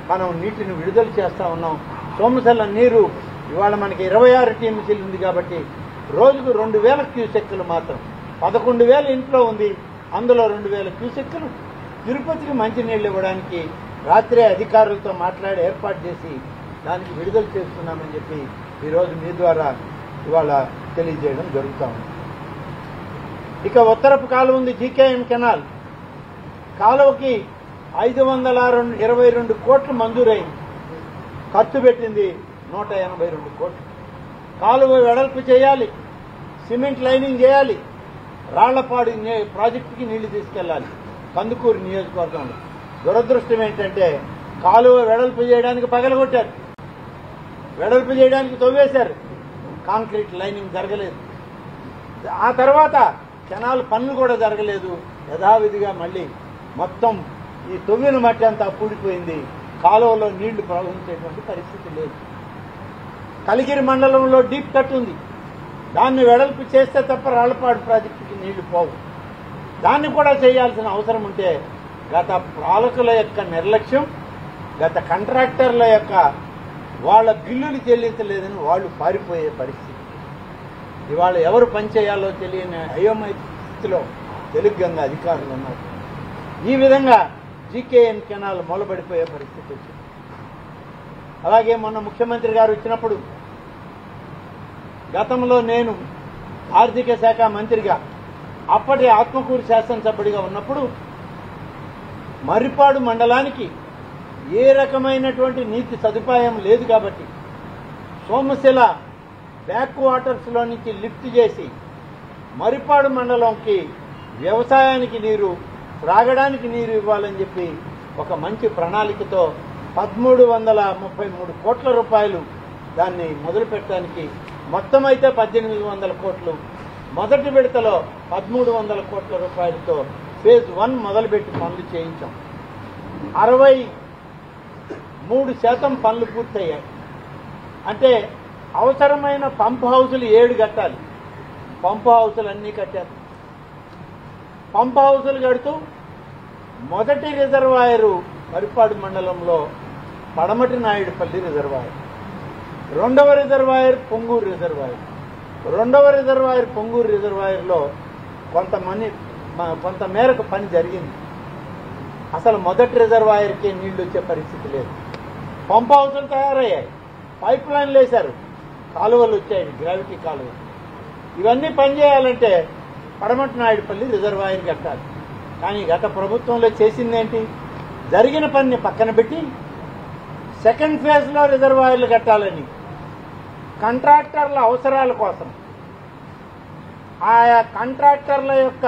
మనం నీటిని విడుదల చేస్తా ఉన్నాం సోమశల నీరు ఇవాళ మనకి ఇరవై ఆరు టీఎంసీలు ఉంది కాబట్టి రోజుకు రెండు వేల క్యూసెక్కులు మాత్రం పదకొండు వేల ఇంట్లో ఉంది అందులో రెండు వేల క్యూసెక్కులు తిరుపతికి మంచినీళ్ళు ఇవ్వడానికి రాత్రే అధికారులతో మాట్లాడి ఏర్పాటు చేసి దానికి విడుదల చేస్తున్నామని చెప్పి ఈరోజు మీ ద్వారా ఇవాళ తెలియజేయడం జరుగుతా ఉంది ఇక ఉత్తరపు కాలువ ఉంది జీకేఎం కెనాల్ కాలువకి ఐదు వందల రెండు ఇరవై రెండు కోట్లు మంజూరైంది ఖర్చు పెట్టింది నూట ఎనభై రెండు కోట్లు కాలువ వెడల్పు చేయాలి సిమెంట్ లైనింగ్ చేయాలి రాళ్లపాడు నే- ప్రాజెక్టుకి నీళ్లు తీసుకెళ్లాలి కందుకూరు నియోజకవర్గంలో దురదృష్టం ఏంటంటే కాలువ వెడల్పు చేయడానికి పగలగొట్టారు వెడల్పు చేయడానికి తవ్వేశారు కాంక్రీట్ లైనింగ్ జరగలేదు ఆ తర్వాత కెనాల్ పనులు కూడా జరగలేదు యథావిధిగా మళ్ళీ మొత్తం ఈ తొవ్విన మట్టి అంతా కూడిపోయింది కాలువలో నీళ్లు ప్రవహించేటువంటి పరిస్థితి లేదు కలిగిరి మండలంలో డీప్ కట్ ఉంది దాన్ని వెడల్పు చేస్తే తప్ప రాళ్లపాడు ప్రాజెక్టుకి నీళ్లు పోవు దాన్ని కూడా చేయాల్సిన అవసరం ఉంటే గత పాలకుల యొక్క నిర్లక్ష్యం గత కాంట్రాక్టర్ల యొక్క వాళ్ళ బిల్లులు చెల్లించలేదని వాళ్ళు పారిపోయే పరిస్థితి ఇవాళ ఎవరు పనిచేయాలో తెలియని అయోమయ స్థితిలో తెలుగు గంగ అధికారులు ఉన్నారు ఈ విధంగా జీకేఎన్ కెనాల్ మొలబడిపోయే పరిస్థితి వచ్చింది అలాగే మొన్న ముఖ్యమంత్రి గారు వచ్చినప్పుడు గతంలో నేను ఆర్థిక శాఖ మంత్రిగా అప్పటి ఆత్మకూరు శాసనసభ్యుడిగా ఉన్నప్పుడు మర్రిపాడు మండలానికి ఏ రకమైనటువంటి నీటి సదుపాయం లేదు కాబట్టి సోమశిల బ్యాక్ వాటర్స్ లో నుంచి లిఫ్ట్ చేసి మరిపాడు మండలంకి వ్యవసాయానికి నీరు త్రాగడానికి నీరు ఇవ్వాలని చెప్పి ఒక మంచి ప్రణాళికతో పదమూడు వందల ముప్పై మూడు కోట్ల రూపాయలు దాన్ని మొదలు పెట్టడానికి మొత్తం అయితే పద్దెనిమిది వందల కోట్లు మొదటి విడతలో పదమూడు వందల కోట్ల రూపాయలతో ఫేజ్ వన్ మొదలుపెట్టి పనులు చేయించాం అరవై మూడు శాతం పనులు పూర్తయ్యాయి అంటే అవసరమైన పంప్ హౌసులు ఏడు కట్టాలి పంప్ హౌసులు అన్నీ కట్టారు పంప్ హౌసులు కడుతూ మొదటి రిజర్వాయరు పరిపాడు మండలంలో పడమటి నాయుడుపల్లి రిజర్వాయర్ రెండవ రిజర్వాయర్ పొంగూరు రిజర్వాయర్ రెండవ రిజర్వాయర్ పొంగూరు రిజర్వాయర్లో కొంతమంది మ- కొంత మేరకు పని జరిగింది అసలు మొదటి రిజర్వాయర్కి నీళ్లు వచ్చే పరిస్థితి లేదు పంప్ హౌసులు తయారయ్యాయి పైప్ లైన్లు వేశారు కాలువలు వచ్చాయి గ్రావిటీ కాలువలు ఇవన్నీ పనిచేయాలంటే పడమటి నాయుడుపల్లి రిజర్వాయర్ కట్టాలి కానీ గత ప్రభుత్వంలో చేసిందేంటి జరిగిన పనిని పక్కన పెట్టి సెకండ్ ఫేజ్ లో రిజర్వాయర్లు కట్టాలని కాంట్రాక్టర్ల అవసరాల కోసం ఆయా కాంట్రాక్టర్ల యొక్క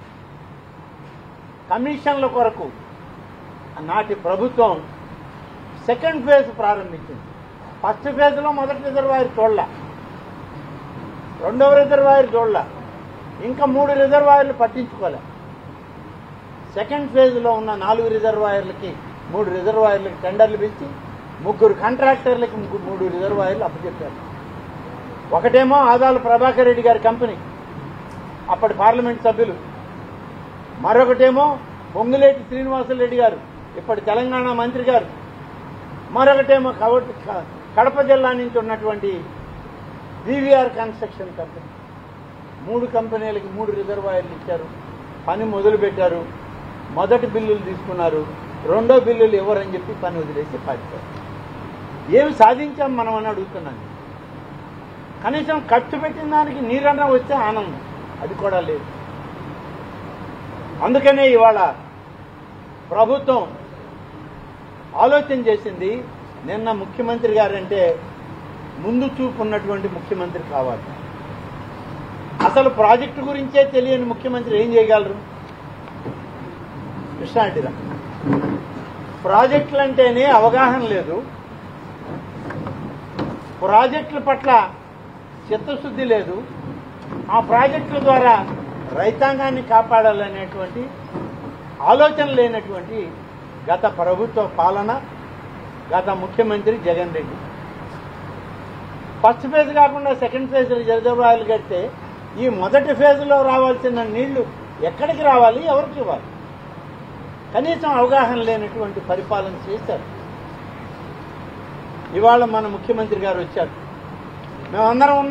కమిషన్ల కొరకు నాటి ప్రభుత్వం సెకండ్ ఫేజ్ ప్రారంభించింది ఫస్ట్ ఫేజ్ లో మొదటి రిజర్వాయర్ చూడలే రెండవ రిజర్వాయర్ చూడలే ఇంకా మూడు రిజర్వాయర్లు పట్టించుకోలే సెకండ్ ఫేజ్ లో ఉన్న నాలుగు రిజర్వాయర్లకి మూడు రిజర్వాయర్లకి టెండర్లు పిలిచి ముగ్గురు కాంట్రాక్టర్లకి ముగ్గురు మూడు రిజర్వాయర్లు అప్పచెప్పారు ఒకటేమో ఆదాల ప్రభాకర్ రెడ్డి గారి కంపెనీ అప్పటి పార్లమెంట్ సభ్యులు మరొకటేమో పొంగులేటి శ్రీనివాసరెడ్డి గారు ఇప్పటి తెలంగాణ మంత్రి గారు మరొకటేమో కవ- క- కడప జిల్లా నుంచి ఉన్నటువంటి వివిఆర్ కన్స్ట్రక్షన్ కంపెనీ మూడు కంపెనీలకి మూడు రిజర్వాయర్లు ఇచ్చారు పని మొదలు పెట్టారు మొదటి బిల్లులు తీసుకున్నారు రెండో బిల్లులు ఇవ్వరని చెప్పి పని వదిలేసి పాటిస్తారు ఏమి సాధించాం మనం అని అడుగుతున్నాను కనీసం ఖర్చు పెట్టిన దానికి నీరన్నా వస్తే ఆనందం అది కూడా లేదు అందుకనే ఇవాళ ప్రభుత్వం ఆలోచన చేసింది నిన్న ముఖ్యమంత్రి గారంటే ముందు చూపు ఉన్నటువంటి ముఖ్యమంత్రి కావాలి అసలు ప్రాజెక్టు గురించే తెలియని ముఖ్యమంత్రి ఏం చేయగలరు కృష్ణారెడ్డిరా ప్రాజెక్టులు అంటేనే అవగాహన లేదు ప్రాజెక్టుల పట్ల చిత్తశుద్ధి లేదు ఆ ప్రాజెక్టుల ద్వారా రైతాంగాన్ని కాపాడాలనేటువంటి ఆలోచన లేనటువంటి గత ప్రభుత్వ పాలన గత ముఖ్యమంత్రి జగన్ రెడ్డి ఫస్ట్ ఫేజ్ కాకుండా సెకండ్ ఫేజ్ రిజర్వాయర్లు కడితే ఈ మొదటి ఫేజ్లో రావాల్సిన నీళ్లు ఎక్కడికి రావాలి ఎవరికి ఇవ్వాలి కనీసం అవగాహన లేనటువంటి పరిపాలన చేశారు ఇవాళ మన ముఖ్యమంత్రి గారు వచ్చారు మేమందరం